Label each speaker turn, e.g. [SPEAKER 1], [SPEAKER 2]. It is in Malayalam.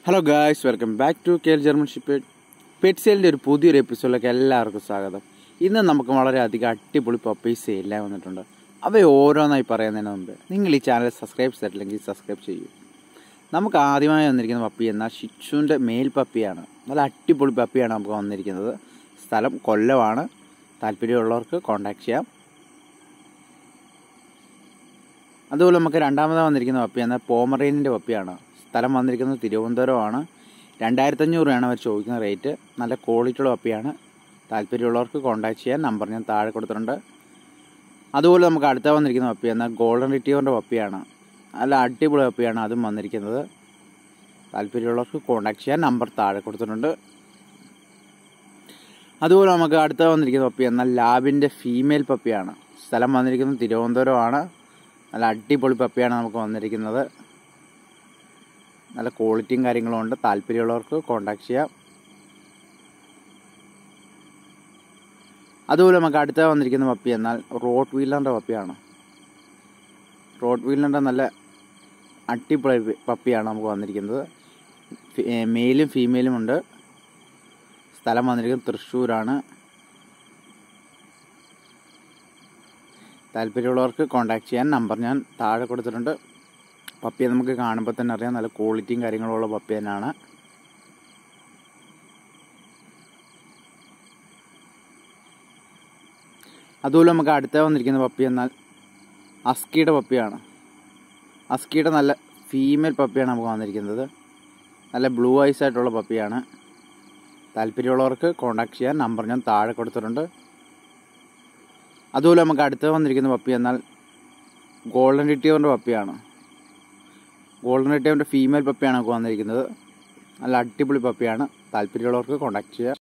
[SPEAKER 1] hello guys welcome back to K L German shepherd pet സെയിലിൻ്റെ ഒരു പുതിയൊരു എപ്പിസോഡിലേക്ക് എല്ലാവർക്കും സ്വാഗതം ഇന്ന് നമുക്ക് വളരെയധികം അടിപൊളി പപ്പീസ് എല്ലാം വന്നിട്ടുണ്ട് അവ ഓരോന്നായി പറയുന്നതിന് മുമ്പ് നിങ്ങൾ ഈ ചാനൽ സബ്സ്ക്രൈബ് ചെയ്തിട്ടില്ലെങ്കിൽ സബ്സ്ക്രൈബ് ചെയ്യൂ നമുക്ക് ആദ്യമായി വന്നിരിക്കുന്ന പപ്പി എന്നാൽ ഷിച്ചുവിൻ്റെ മേൽ പപ്പിയാണ് നല്ല അടിപൊളി പപ്പിയാണ് നമുക്ക് വന്നിരിക്കുന്നത് സ്ഥലം കൊല്ലമാണ് താല്പര്യമുള്ളവർക്ക് കോൺടാക്ട് ചെയ്യാം അതുപോലെ നമുക്ക് രണ്ടാമതായി വന്നിരിക്കുന്ന പപ്പി എന്നാൽ പോമറേനിൻ്റെ പപ്പിയാണ് സ്ഥലം വന്നിരിക്കുന്നത് തിരുവനന്തപുരമാണ് രണ്ടായിരത്തഞ്ഞൂറ് രൂപയാണ് അവർ ചോദിക്കുന്ന റേറ്റ് നല്ല ക്വാളിറ്റിയുള്ള പപ്പിയാണ് താല്പര്യമുള്ളവർക്ക് കോൺടാക്ട് ചെയ്യാൻ നമ്പർ ഞാൻ താഴെ കൊടുത്തിട്ടുണ്ട് അതുപോലെ നമുക്ക് അടുത്ത വന്നിരിക്കുന്ന പപ്പി എന്നാൽ ഗോൾഡൻ റിറ്റീവറിൻ്റെ പപ്പിയാണ് നല്ല അടിപൊളി പപ്പിയാണ് അതും വന്നിരിക്കുന്നത് താല്പര്യമുള്ളവർക്ക് കോൺടാക്ട് ചെയ്യാൻ നമ്പർ താഴെ കൊടുത്തിട്ടുണ്ട് അതുപോലെ നമുക്ക് അടുത്ത വന്നിരിക്കുന്ന പപ്പി എന്നാൽ ലാബിൻ്റെ ഫീമെയിൽ പപ്പിയാണ് സ്ഥലം വന്നിരിക്കുന്നത് തിരുവനന്തപുരമാണ് നല്ല അടിപൊളി പപ്പിയാണ് നമുക്ക് വന്നിരിക്കുന്നത് നല്ല ക്വാളിറ്റിയും കാര്യങ്ങളും ഉണ്ട് താല്പര്യമുള്ളവർക്ക് കോൺടാക്ട് ചെയ്യാം അതുപോലെ നമുക്ക് അടുത്ത വന്നിരിക്കുന്ന പപ്പി എന്നാൽ റോഡ് വീലറിൻ്റെ പപ്പിയാണ് റോഡ് വീലറിൻ്റെ നല്ല അടിപൊളി പപ്പിയാണ് നമുക്ക് വന്നിരിക്കുന്നത് മെയിലും ഫീമെയിലും ഉണ്ട് സ്ഥലം വന്നിരിക്കുന്നത് തൃശ്ശൂരാണ് താല്പര്യമുള്ളവർക്ക് കോൺടാക്ട് ചെയ്യാൻ നമ്പർ ഞാൻ താഴെ കൊടുത്തിട്ടുണ്ട് പപ്പിയെ നമുക്ക് കാണുമ്പോൾ തന്നെ അറിയാം നല്ല ക്വാളിറ്റിയും കാര്യങ്ങളുള്ള പപ്പി തന്നെയാണ് അതുപോലെ നമുക്ക് അടുത്ത വന്നിരിക്കുന്ന പപ്പി എന്നാൽ അസ്കിയുടെ പപ്പിയാണ് അസ്കിയുടെ നല്ല ഫീമെയിൽ പപ്പിയാണ് നമുക്ക് വന്നിരിക്കുന്നത് നല്ല ബ്ലൂ ഐസ് ആയിട്ടുള്ള പപ്പിയാണ് താല്പര്യമുള്ളവർക്ക് കോൺടാക്ട് ചെയ്യാൻ നമ്പർ ഞാൻ താഴെ കൊടുത്തിട്ടുണ്ട് അതുപോലെ നമുക്ക് അടുത്ത് വന്നിരിക്കുന്ന പപ്പി എന്നാൽ ഗോൾഡൻ റിട്ടീവറിൻ്റെ പപ്പിയാണ് ഗോൾഡൻ റിട്ടീവറിൻ്റെ ഫീമെയിൽ പപ്പിയാണ് നമുക്ക് വന്നിരിക്കുന്നത് നല്ല അടിപൊളി പപ്പിയാണ് താല്പര്യമുള്ളവർക്ക് കോൺടാക്ട് ചെയ്യുക